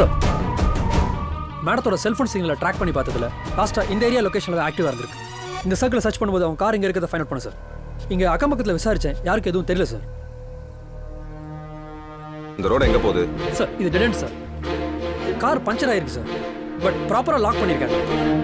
Sir மேடத்தோட cellphone சிக்னலை track பண்ணி பார்த்ததுல லாஸ்ட்டாக இந்த ஏரியா லொகேஷனில் தான் ஆக்டிவாக இருந்திருக்கு இந்த சர்க்கிளை சர்ச் பண்ணும்போது அவங்க கார் இங்கே இருக்கிறத ஃபைண்ட் அவுட் பண்ண சார் இங்கே அக்கம் பக்கத்தில் விசாரித்தேன் யாருக்கு எதுவும் தெரியல சார் இந்த ரோடு எங்க போகுது சார் இது டெட் சார் கார் பஞ்சர் ஆயிருக்கு சார் பட் ப்ராப்பராக லாக் பண்ணியிருக்காங்க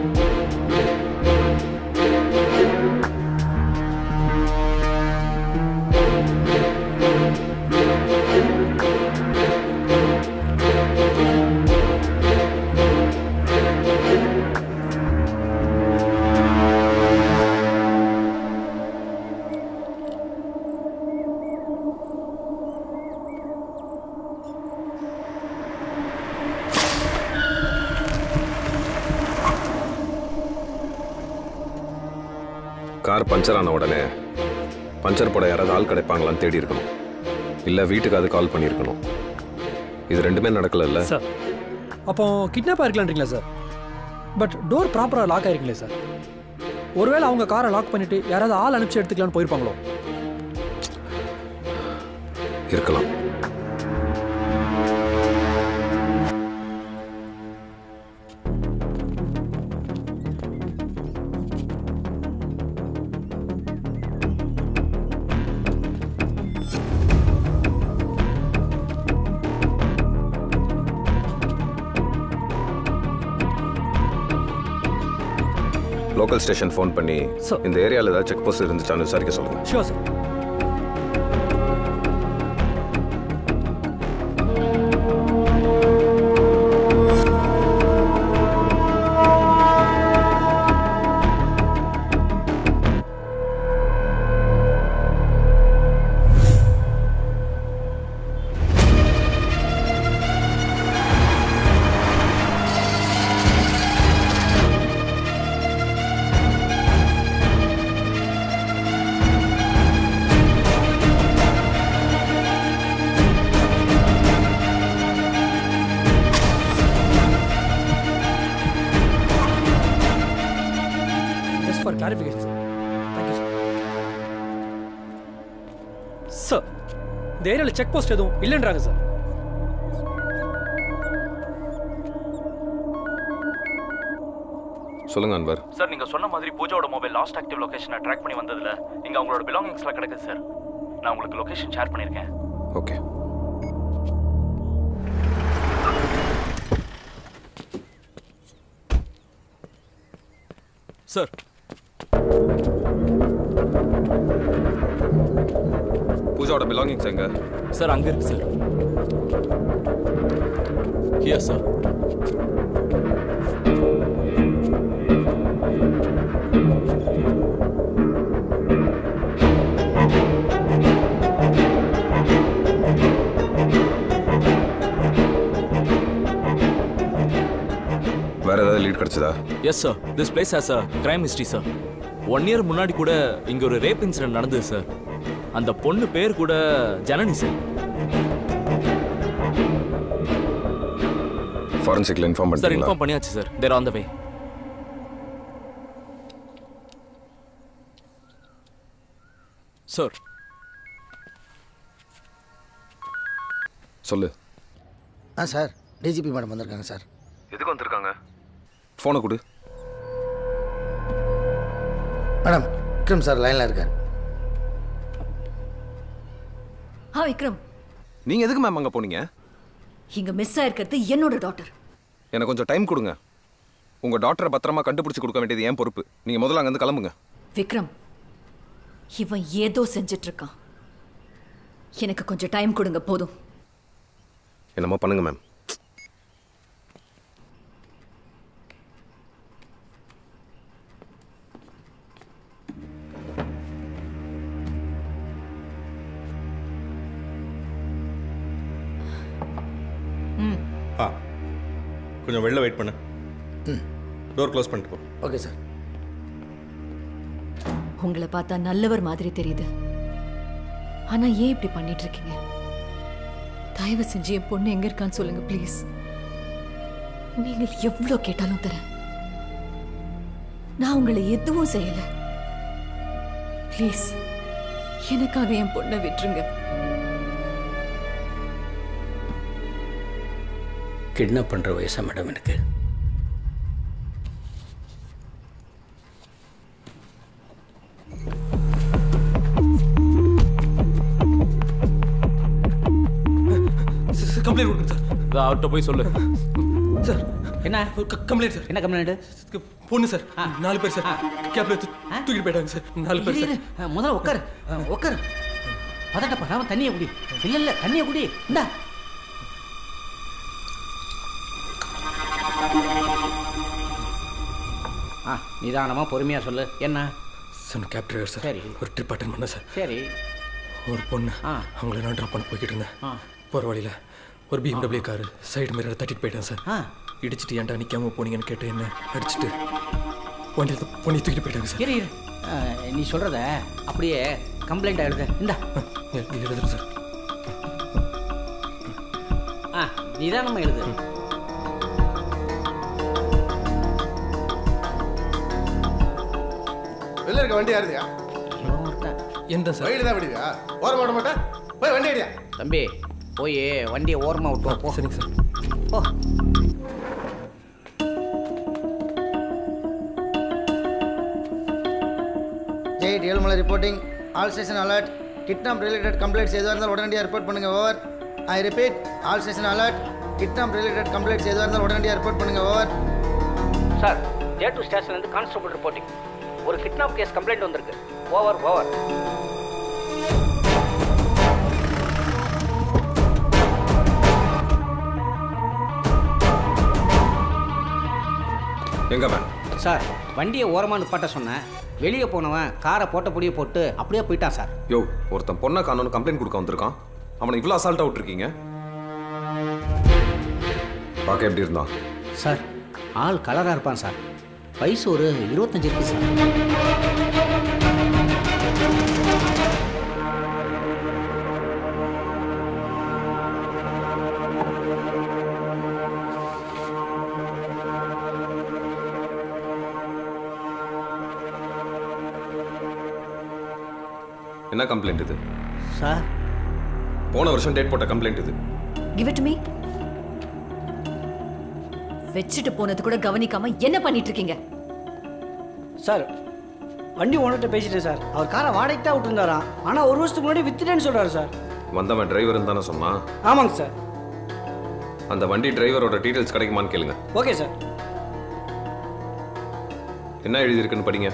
கார் பஞ்சர் ஆன உடனே பஞ்சர் போட யாராவது ஆள் கிடைப்பாங்களான்னு தேடி இருக்கணும் இல்லை வீட்டுக்கு அது கால் பண்ணியிருக்கணும் இது ரெண்டுமே நடக்கல சார் அப்போ கிட்னாப் ஆயிருக்கலான்றீங்களா சார் பட் டோர் ப்ராப்பராக லாக் ஆயிருக்கீங்களே சார் ஒருவேளை அவங்க காரை லாக் பண்ணிட்டு யாராவது ஆள் அனுப்பிச்சு எடுத்துக்கலாம்னு போயிருப்பாங்களோ இருக்கலாம் லோக்கல் ஸ்டேஷன் ஃபோன் பண்ணி Sir. இந்த ஏரியாவில் ஏதாவது செக் போஸ்ட் இருந்துச்சான்னு விசாரிக்க சொல்லுங்க sure sir just for clarification sir thank you sir sir இந்த ஏரியாவில் செக் போஸ்ட் எதுவும் இல்லைன்றாங்க சார் சொல்லுங்க அன்வர் சார் நீங்க சொன்ன மாதிரி பூஜாவோட மொபைல் லாஸ்ட் ஆக்டிவ் லொகேஷனை ட்ராக் பண்ணி வந்ததுல இங்க அவங்களோட பிலாங்கிங்ஸ்லாம் கிடைக்குது சார் நான் உங்களுக்கு லொகேஷன் ஷேர் பண்ணியிருக்கேன் ஓகே சார் பூஜாவோட பிலாங்கிங்ஸ் எங்க சார் அங்க இருக்கு சார் ஹியர் சார் வேற ஏதாவது லீட் கிடைச்சதா yes sir this place has a crime history sir one year முன்னாடி கூட இங்க ஒரு ரேப் இன்சிடென்ட் நடந்தது சார் அந்த பொண்ணு பேர் கூட ஜனனி சார் ஃபாரன்சிக்ல இன்ஃபார்ம் சார் பண்ணிட்டீங்களா இன்ஃபார்ம் பண்ணியாச்சு sir there on the way sir சொல்லு ஆ சார் டிஜிபி மேடம் வந்திருக்காங்க சார் எதுக்கு வந்திருக்காங்க ஃபோனை கொடு மேடம் விக்ரம் சார் லைனில் இருக்கார் ஆ விக்ரம் நீங்க எதுக்கு மேம் அங்க போனீங்க இங்க மிஸ் ஆயிருக்கிறது என்னோட டாட்டர் எனக்கு கொஞ்சம் டைம் கொடுங்க உங்க டாக்டரை பத்திரமா கண்டுபிடிச்சு கொடுக்க வேண்டியது ஏன் பொறுப்பு நீங்க முதல்ல அங்கிருந்து கிளம்புங்க விக்ரம் இவன் ஏதோ செஞ்சிட்டு இருக்கான் எனக்கு கொஞ்சம் டைம் கொடுங்க போதும் என்னமோ பண்ணுங்க மேம் ஆ கொஞ்சம் வெளில வெயிட் பண்ணு டோர் க்ளோஸ் பண்ணிட்டு போ ஓகே சார் உங்களை பார்த்தா நல்லவர் மாதிரி தெரியுது ஆனா ஏன் இப்படி பண்ணிட்டு இருக்கீங்க தயவு செஞ்சு என் பொண்ணு எங்க இருக்கான்னு சொல்லுங்க ப்ளீஸ் நீங்க எவ்வளவு கேட்டாலும் தரேன் நான் உங்களை எதுவும் செய்யல ப்ளீஸ் எனக்காக என் பொண்ணை விட்டுருங்க கிட்னாப் பண்ணுற வயசா மேடம் எனக்கு கம்ப்ளைண்ட் கொடுங்க சார் இதோ அவர்கிட்ட போய் சொல்லு சார் என்ன கம்ப்ளைண்ட் சார் என்ன கம்ப்ளைண்ட் பொண்ணு சார் நாலு பேர் சார் கேப்ல தூக்கிட்டு போயிட்டாங்க சார் நாலு பேர் சார் முதல்ல உட்காரு அஹ், உட்காரு பதட்டப்படாம தண்ணியை குடி இல்ல இல்ல தண்ணியை குடி இந்தா ஆ நிதானமா பொறுமையா சொல்லு என்ன சார் கேப் டிரைவர் சார் சரி. ஒரு ட்ரிப் அட்டன் பண்ண சார் சரி ஒரு பொண்ணு ஆ. அவங்கள நான் ட்ராப் பண்ண போய்கிட்டு இருந்தேன் ஆ. போகிற வழியில் ஒரு பிஎம்டபிள்யூ காரு சைடு மிரரை தட்டிட்டு போயிட்டேன் சார் ஆ இடிச்சிட்டு ஏன்டா நிற்காம போனீங்கன்னு கேட்டு என்ன அடிச்சிட்டு வண்டியில் பொண்ணி தூக்கிட்டு போயிட்டாங்க சார் இரு இரு அஹ், நீ சொல்றத அப்படியே கம்ப்ளைண்ட் எழுத இந்தா எ- எழுதுறேன் சார் ஆ நிதானமா எழுது வெளில இருக்க வண்டி யாருதியா இவன் ஒருத்தன். எந்த சார் வழியில தான் விடுவியா ஓரம் ஓட மாட்டேன் போய் வண்டி அடியா தம்பி போய் வண்டியை ஓரமா விட்டு வா, போ சரிங்க சார் போ ஜெயிட் Ezhumalai reporting all station alert kidnap related complaints எதுவாக இருந்தாலும் உடனடியாக ரிப்போர்ட் பண்ணுங்க over I repeat all station alert kidnap related complaints எதுவாக இருந்தாலும் உடனடியாக ரிப்போர்ட் பண்ணுங்க ஓவர் சார் ஜே டூ ஸ்டேஷன்லேருந்து கான்ஸ்டபிள் ரிப்போர்ட்டிங் ஒரு கிட்னாப் கேஸ் கம்ப்ளைண்ட் வந்திருக்கு ஓவர் ஓவர் எங்க மேம் சார் வண்டியை ஓரமாக நிப்பாட்ட சொன்னேன் வெளியே போனவன் காரை போட்ட பொடியை போட்டு அப்படியே போயிட்டான் சார் யோ ஒருத்தன் பொண்ணை காணோன்னு கம்ப்ளைண்ட் கொடுக்க வந்திருக்கான் அவனை இவ்வளோ அசால்ட்டாக விட்டுருக்கீங்க பார்க்க எப்படி இருந்தான் சார் ஆள் கலராக இருப்பான் சார் வயசு ஒரு இருபத்தஞ்சு இருக்கு சார் என்ன கம்ப்ளைண்ட் இது சார் போன வருஷம் டேட் போட்ட கம்ப்ளைண்ட் இது கிவ் இட் மீ வச்சுட்டு போனது கூட கவனிக்காம என்ன பண்ணிட்டு இருக்கீங்க சார் வண்டி ஓனர்கிட்ட பேசிட்டேன் சார் அவர் காரை வாடகைக்கு தான் விட்டுருந்தாராம் ஆனால் ஒரு வருஷத்துக்கு முன்னாடி வித்துட்டேன்னு சொல்கிறாரு சார் வந்தவன் டிரைவர்னு தானே சொன்னான் ஆமாங்க சார் அந்த வண்டி டிரைவரோட டீடைல்ஸ் கிடைக்குமான்னு கேளுங்க ஓகே சார் என்ன எழுதியிருக்குன்னு படிங்க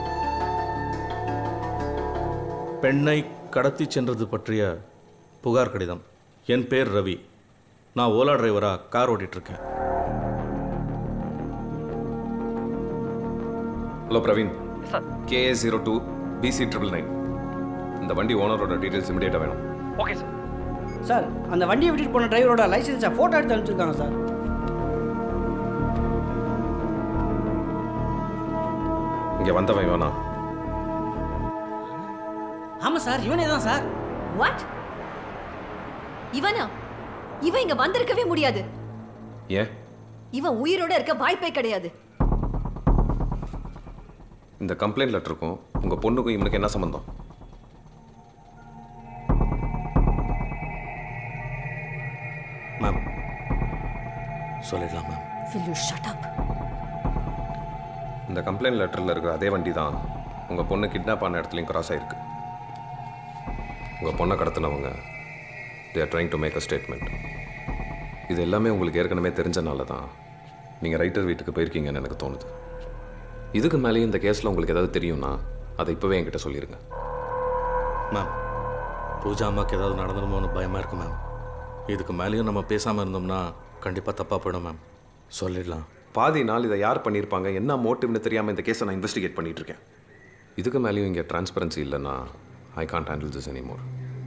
பெண்ணை கடத்தி சென்றது பற்றிய புகார் கடிதம் என் பேர் ரவி நான் ஓலா டிரைவராக கார் ஓட்டிகிட்ருக்கேன் hello Praveen KA zero two PC triple nine இந்த வண்டி ஓனரோட டீடைல்ஸ் இமிடியேட்டாக வேணும் ஓகே சார் சார் அந்த வண்டியை விட்டுட்டு போன டிரைவரோட லைசன்ஸை ஃபோட்டோ எடுத்து அனுப்பிச்சிருக்காங்க சார் இங்கே வந்தவன் இவனா ஆமாம் சார் இவனே தான் சார் வாட் இவனா இவன் இங்க வந்திருக்கவே முடியாது ஏன் இவன் உயிரோட இருக்க வாய்ப்பே கிடையாது இந்த கம்ப்ளைண்ட் லெட்டருக்கும் உங்கள் பொண்ணுக்கும் இவனுக்கு என்ன சம்மந்தம் மேம் சொல்லிடலாம் ma'am Will you shut up? இந்த கம்ப்ளைண்ட் லெட்டரில் இருக்கிற அதே வண்டி தான் உங்கள் பொண்ணு கிட்னாப் ஆன இடத்துலையும் கிராஸ் ஆயிருக்கு உங்கள் பொண்ணை கடத்தினவங்க they are trying to make a statement இது எல்லாமே உங்களுக்கு ஏற்கனவே தெரிஞ்சனால தான் நீங்கள் ரைட்டர் வீட்டுக்கு போயிருக்கீங்கன்னு எனக்கு தோணுது இதுக்கு மேலேயும் இந்த கேஸில் உங்களுக்கு ஏதாவது தெரியும்னா அதை இப்போவே என்கிட்ட சொல்லிடுங்க மேம் பூஜா அம்மாவுக்கு ஏதாவது நடந்துருமோன்னு பயமாக இருக்கு மேம் இதுக்கு மேலேயும் நம்ம பேசாமல் இருந்தோம்னா கண்டிப்பாக தப்பாக போயிடும் மேம் சொல்லிடலாம் பாதி நாள் இதை யார் பண்ணியிருப்பாங்க என்ன மோட்டிவ்னு தெரியாமல் இந்த கேஸை நான் இன்வெஸ்டிகேட் பண்ணிட்டு இருக்கேன் இதுக்கு மேலேயும் இங்கே டிரான்ஸ்பரன்சி இல்லைன்னா I can't handle this anymore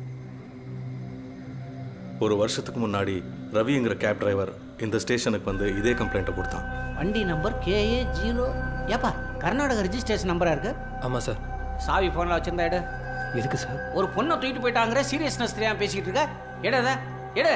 ஒரு வருஷத்துக்கு முன்னாடி ரவிங்கிற கேப் டிரைவர் இந்த ஸ்டேஷனுக்கு வந்து இதே கம்ப்ளைண்ட்டை கொடுத்தான் வண்டி நம்பர் கேஏ ஜீரோ ஏப்பா கர்நாடக ரிஜிஸ்ட்ரேஷன் நம்பரா இருக்கு ஆமாம் சார் சாவி ஃபோனில் வச்சிருந்தா எடு எதுக்கு சார் ஒரு பொண்ணை தூக்கிட்டு போயிட்டாங்கிற சீரியஸ்னஸ் தெரியாம பேசிக்கிட்டு இருக்க எடு அதை எடு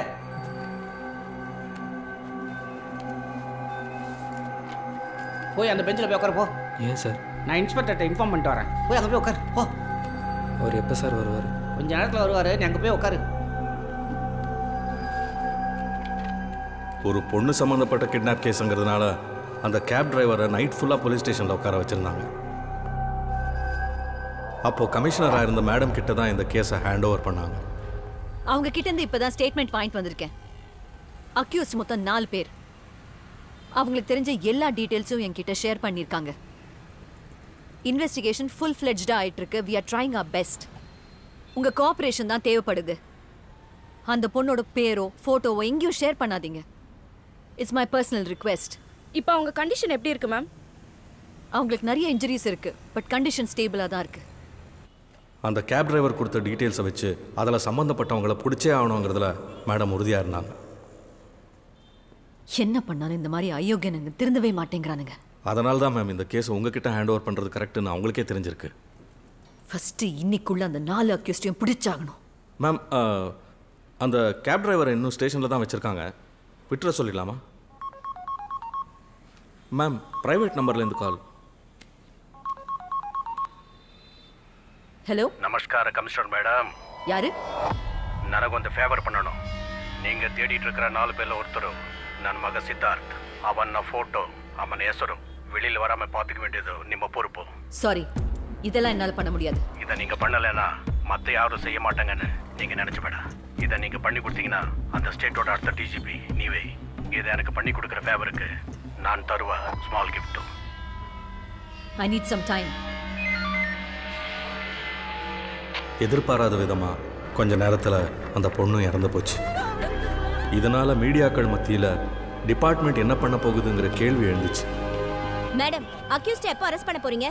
போய் அந்த பெஞ்சில் போய் உட்காரு போ ஏன் சார் நான் இன்ஸ்பெக்டர்கிட்ட இன்ஃபார்ம் பண்ணிட்டு வரேன் போய் அங்கே போய் உட்காரு போ அவர் எப்போ சார் வருவார் கொஞ்ச நேரத்தில் வருவார் நீ அங்கே போய் உட்காரு ஒரு பொண்ணு சம்மந்தப்பட்ட கிட்னாப் கேஸுங்கிறதுனால அந்த கேப் டிரைவரை நைட் ஃபுல்லாக போலீஸ் ஸ்டேஷனில் உட்கார வச்சுருந்தாங்க அப்போது கமிஷனராக இருந்த மேடம் கிட்ட தான் இந்த கேஸை ஹேண்ட் ஓவர் பண்ணாங்க அவங்க கிட்ட இருந்து இப்பதான் ஸ்டேட்மெண்ட் வாங்கிட்டு வந்திருக்கேன் அக்யூஸ்ட் மொத்தம் நாலு பேர் அவங்களுக்கு தெரிஞ்ச எல்லா டீட்டெயில்ஸும் என்கிட்ட ஷேர் பண்ணியிருக்காங்க இன்வெஸ்டிகேஷன் ஃபுல் ஃப்ளெஜ்டாக ஆயிட்டு இருக்கு we are trying our best உங்க கோஆப்ரேஷன் தான் தேவைப்படுது அந்த பொண்ணோட பேரோ ஃபோட்டோவோ எங்கேயும் ஷேர் பண்ணாதீங்க இட்ஸ் மை பர்சனல் ரிக்வெஸ்ட் இப்போ அவங்க கண்டிஷன் எப்படி இருக்கு மேம் அவங்களுக்கு நிறைய இன்ஜுரிஸ் இருக்கு பட் கண்டிஷன் ஸ்டேபிளாக தான் இருக்கு அந்த கேப் டிரைவர் கொடுத்த டீட்டெயில்ஸை வச்சு அதில் சம்மந்தப்பட்டவங்கள பிடிச்சே ஆகணுங்கிறதுல மேடம் உறுதியாக இருந்தாங்க என்ன பண்ணாலும் இந்த மாதிரி அயோக்கியனுங்க திருந்தவே மாட்டேங்கிறானுங்க அதனால தான் மேம் இந்த கேஸ் உங்ககிட்ட ஹேண்ட் ஓவர் பண்ணுறது கரெக்டுன்னு அவங்களுக்கே தெரிஞ்சிருக்கு ஃபர்ஸ்ட் இன்னைக்குள்ள அந்த நாலு அக்யூஸ்டையும் பிடிச்சாகணும் மேம் அஹ், அந்த கேப் டிரைவரை இன்னும் ஸ்டேஷனில் தான் வச்சுருக்காங்க விட்டுற சொல்லிடலாமா மேம் ப்ரைவேட் நம்பர்லேருந்து கால் ஹலோ ನಮಸ್ಕಾರ ಕಮಿಷನರ್ ಮೇಡಮ್ யாரு ನನಗೊಂದು ಫೇವರ್ பண்ணணும் நீங்க தேடிட்டு இருக்கிற நாலு பேர்ல ஒருத்தர் ನನ್ನ ಮಗ ಸಿದ್ಧಾರ್ಥ್ ಅವನ ಫೋಟೋ ಅವನ ಹೆಸರು வெளியில வராம பாத்துக்க வேண்டியது ನಿಮ್ಮ பொறுப்பு சாரி இதெல்லாம் என்னால பண்ண முடியாது இதை நீங்க பண்ணலைன்னா மத்த யாரும் செய்ய மாட்டாங்கன்னு நீங்க நினைச்சு வேண்டாம் இதை நீங்க பண்ணி கொடுத்தீங்கன்னா அந்த ஸ்டேட்டோட அடுத்த டிஜிபி நீவே இதை எனக்கு பண்ணி கொடுக்குற ஃபேவருக்கு நான் தருவ small gift I need some time எதிர்பாராத விதமாக கொஞ்ச நேரத்தில் அந்த பொண்ணும் இறந்து போச்சு இதனால் மீடியாக்கள் மத்தியில் டிபார்ட்மெண்ட் என்ன பண்ண போகுதுங்கிற கேள்வி எழுந்துச்சு மேடம் அக்யூஸ்ட் எப்போ அரெஸ்ட் பண்ண போறீங்க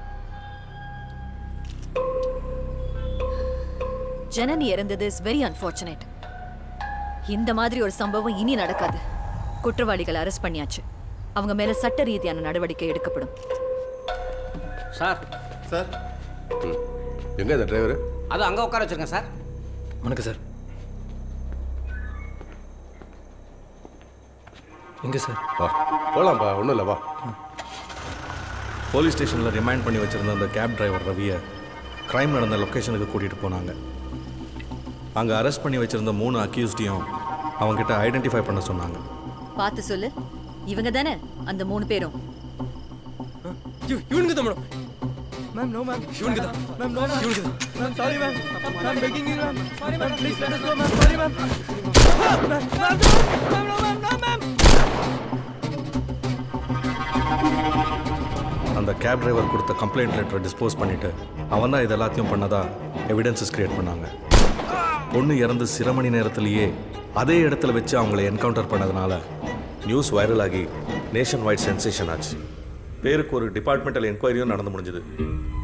ஜனனி இறந்தது இஸ் வெரி அன்ஃபார்ச்சுனேட் இந்த மாதிரி ஒரு சம்பவம் இனி நடக்காது குற்றவாளிகளை அரெஸ்ட் பண்ணியாச்சு அவங்க மேல சட்ட ரீதியான நடவடிக்கை எடுக்கப்படும் சார் சார் எங்கே இந்த டிரைவர் அது அங்கே உட்கார வச்சிருக்கேன் சார் வணக்கம் சார் எங்கே சார் வா போகலாம்ப்பா ஒன்றும் இல்லை வா போலீஸ் ஸ்டேஷனில் ரிமைண்ட் பண்ணி வச்சிருந்த அந்த கேப் டிரைவர் ரவியை க்ரைம் நடந்த லொக்கேஷனுக்கு கூட்டிகிட்டு போனாங்க அங்கே அரெஸ்ட் பண்ணி வச்சிருந்த மூணு அக்யூஸ்டையும் அவங்ககிட்ட ஐடென்டிஃபை பண்ண சொன்னாங்க பார்த்து சொல்லு இவங்க தானே அந்த மூணு பேரும் இவனுக்கு தான் மேடம் மேம் நோ மேம் இவனுக்கு தான் மேம் நோ மேம் இவனுக்கு தான் ma'am sorry ma'am ma'am begging you ma'am sorry ma'am please let us go ma'am sorry ma'am ma'am ma'am ma'am no ma'am no ma'am அந்த கேப் டிரைவர் கொடுத்த complaint லெட்டரை dispose பண்ணிட்டு அவன் தான் இது எல்லாத்தையும் பண்ணதா எவிடன்சஸ் கிரியேட் பண்ணாங்க பொண்ணு இறந்து சில மணி நேரத்திலேயே அதே இடத்துல வச்சு அவங்கள என்கவுண்டர் பண்ணதுனால நியூஸ் வைரல் ஆகி நேஷன் வைட் சென்சேஷன் ஆச்சு பேருக்கு ஒரு டிபார்ட்மெண்டல் என்கொயரியும் நடந்து முடிஞ்சது